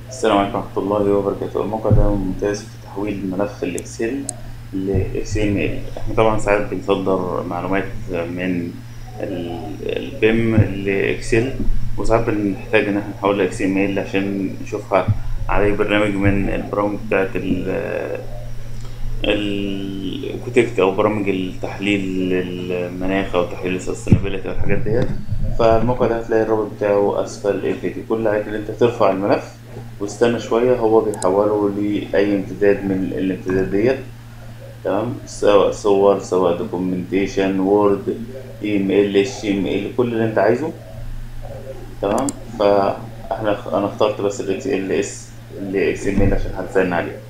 السلام عليكم ورحمة الله وبركاته الموقع ده ممتاز في تحويل ملف الإكسل ل XML احنا طبعا ساعات بنصدر معلومات من البيم لإكسل وساعات بنحتاج إن احنا نحولها ل XML عشان نشوفها على أي برنامج من البرامج بتاعت ال الكوتكت أو برامج التحليل المناخ أو تحليل السستينابيلتي والحاجات ديت فالموقع ده هتلاقي الرابط بتاعه أسفل الفيديو كل اللي عليك إن أنت ترفع الملف واستنى شوية هو بيحوله لأي امتداد من الامتداد ديت تمام سواء صور سواء دوكيومنتيشن وورد ايميل اتش ام ال كل اللي انت عايزه تمام فاحنا انا اخترت بس الاكس ال اس الاكس ام ال عشان هتسألنا عليه